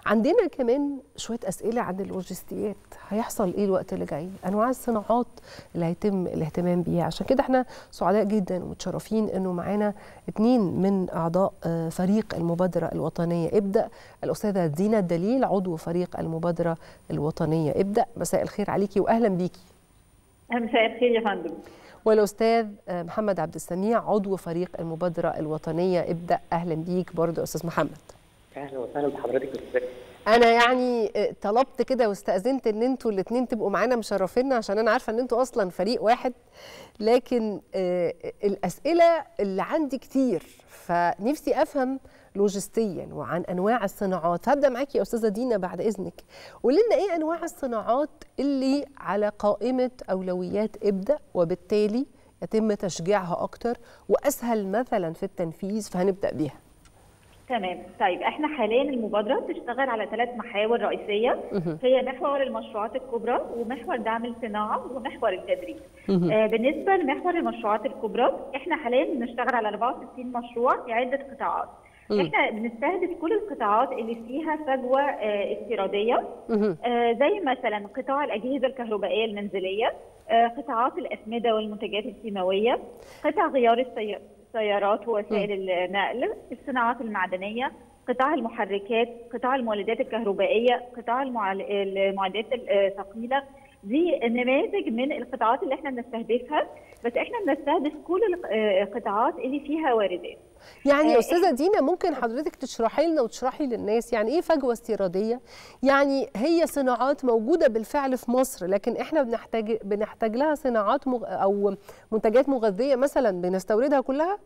عندنا كمان شويه اسئله عن اللوجستيات هيحصل ايه الوقت اللي جاي انواع الصناعات اللي هيتم الاهتمام بيها عشان كده احنا سعداء جدا ومتشرفين انه معانا اثنين من اعضاء فريق المبادره الوطنيه ابدا الاستاذه دينا الدليل عضو فريق المبادره الوطنيه ابدا مساء الخير عليكي واهلا بيكي مساء الخير يا فندم والاستاذ محمد عبد السميع عضو فريق المبادره الوطنيه ابدا اهلا بيك برضو استاذ محمد اهلا وسهلا بحضرتك استاذ انا يعني طلبت كده واستاذنت ان انتوا الاثنين تبقوا معانا مشرفينا عشان انا عارفه ان انتوا اصلا فريق واحد لكن الاسئله اللي عندي كتير فنفسي افهم لوجستيا وعن انواع الصناعات هبدا معاكي يا استاذه دينا بعد اذنك قولي لنا ايه انواع الصناعات اللي على قائمه اولويات ابدا وبالتالي يتم تشجيعها اكتر واسهل مثلا في التنفيذ فهنبدا بيها تمام طيب احنا حاليا المبادره بتشتغل على ثلاث محاور رئيسيه هي محور المشروعات الكبرى ومحور دعم الصناعه ومحور التدريب آه بالنسبه لمحور المشروعات الكبرى احنا حاليا بنشتغل على 64 مشروع في عده قطاعات احنا بنستهدف كل القطاعات اللي فيها فجوه اه استيراديه اه زي مثلا قطاع الاجهزه الكهربائيه المنزليه اه قطاعات الاسمده والمنتجات الكيماويه قطاع غيار السيارات ووسائل النقل الصناعات المعدنيه قطاع المحركات قطاع المولدات الكهربائيه قطاع المعدات الثقيله دي نماذج من القطاعات اللي احنا بنستهدفها بس احنا بنستهدف كل القطاعات اللي فيها واردات يعني يا استاذه دينا ممكن حضرتك تشرحي لنا وتشرحي للناس يعني ايه فجوه استيراديه يعني هي صناعات موجوده بالفعل في مصر لكن احنا بنحتاج بنحتاج لها صناعات مغ... او منتجات مغذيه مثلا بنستوردها كلها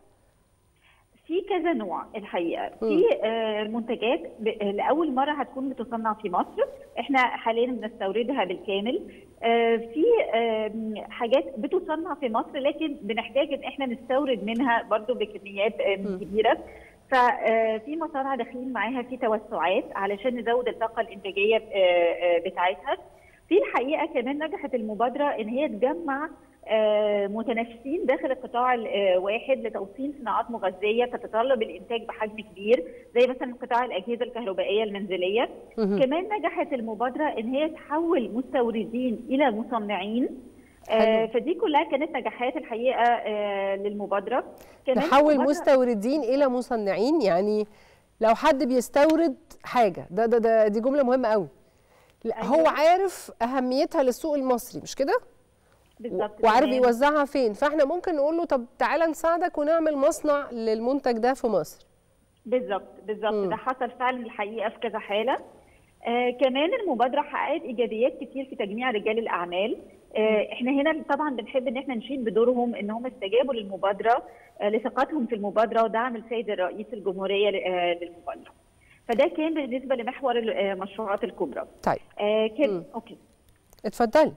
في كذا نوع الحقيقه في منتجات لاول مره هتكون بتصنع في مصر احنا حاليا بنستوردها بالكامل في حاجات بتصنع في مصر لكن بنحتاج ان احنا نستورد منها برضو بكميات كبيره ففي مصانع داخلين معاها في توسعات علشان نزود الطاقه الانتاجيه بتاعتها في الحقيقه كمان نجحت المبادره ان هي تجمع متنافسين داخل القطاع الواحد لتوصيل صناعات مغذيه تتطلب الانتاج بحجم كبير زي مثلا قطاع الاجهزه الكهربائيه المنزليه كمان نجحت المبادره ان هي تحول مستوردين الى مصنعين آه فدي كلها كانت نجاحات الحقيقه آه للمبادره كمان تحول مستوردين الى مصنعين يعني لو حد بيستورد حاجه ده ده, ده دي جمله مهمه قوي أيوة. هو عارف اهميتها للسوق المصري مش كده بالظبط وعارف يوزعها فين فاحنا ممكن نقول له طب تعالى نساعدك ونعمل مصنع للمنتج ده في مصر بالظبط بالظبط ده حصل فعلا الحقيقه في كذا حاله آه كمان المبادره حققت ايجابيات كتير في تجميع رجال الاعمال آه احنا هنا طبعا بنحب ان احنا نشيد بدورهم ان هم استجابوا للمبادره آه لثقتهم في المبادره ودعم السيد الرئيس الجمهوريه آه للمبادره فده كان بالنسبه لمحور المشروعات الكبرى طيب آه كان اوكي اتفضلي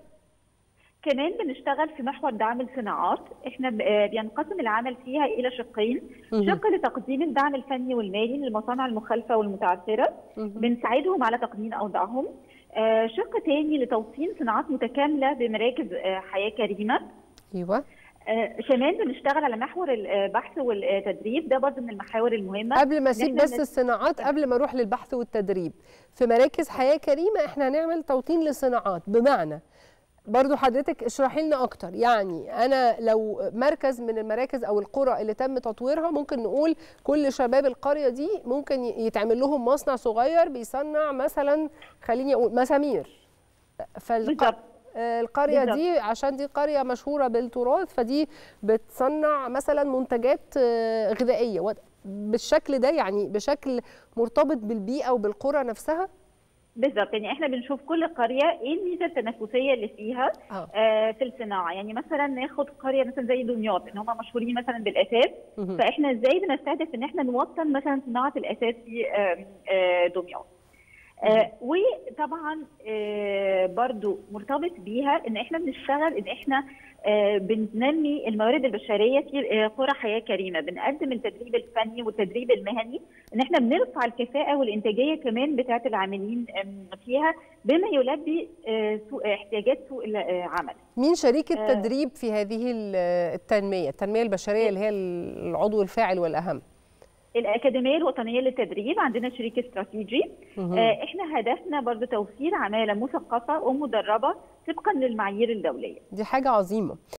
كمان بنشتغل في محور دعم الصناعات احنا بينقسم العمل فيها الى شقين شق لتقديم الدعم الفني والمالي للمصانع المخالفه والمتعثره بنساعدهم على تقنين اوضاعهم آه شق تاني لتوطين صناعات متكامله بمراكز آه حياه كريمه ايوه آه كمان بنشتغل على محور البحث والتدريب ده برضه من المحاور المهمه قبل ما اسيب بس الصناعات قبل ما اروح للبحث والتدريب في مراكز حياه كريمه احنا هنعمل توطين للصناعات بمعنى برضو حضرتك اشرحي لنا اكتر يعني انا لو مركز من المراكز او القرى اللي تم تطويرها ممكن نقول كل شباب القريه دي ممكن يتعمل لهم مصنع صغير بيصنع مثلا خليني اقول مسامير فالق... القريه بالزبط. دي عشان دي قريه مشهوره بالتراث فدي بتصنع مثلا منتجات غذائيه بالشكل ده يعني بشكل مرتبط بالبيئه وبالقرى نفسها بالظبط يعني احنا بنشوف كل قريه ايه الميزه التنافسيه اللي فيها آه. آه في الصناعه يعني مثلا ناخد قريه مثلا زي دمياط ان هم مشهورين مثلا بالاثاث فاحنا ازاي بنستهدف ان احنا نوطن مثلا صناعه الاثاث في آه آه دمياط آه وطبعا آه برضو مرتبط بيها ان احنا بنشتغل ان احنا آه بننمي الموارد البشريه في آه قرى حياه كريمه بنقدم التدريب الفني والتدريب المهني ان احنا بنرفع الكفاءه والانتاجيه كمان بتاعه العاملين فيها بما يلبي آه سوق احتياجات سوق العمل مين شريك التدريب في هذه التنميه التنميه البشريه اللي هي العضو الفاعل والاهم الاكاديميه الوطنيه للتدريب عندنا شريك استراتيجي مهم. آه، احنا هدفنا برضو توفير عماله مثقفه ومدربه طبقا للمعايير الدوليه دي حاجه عظيمه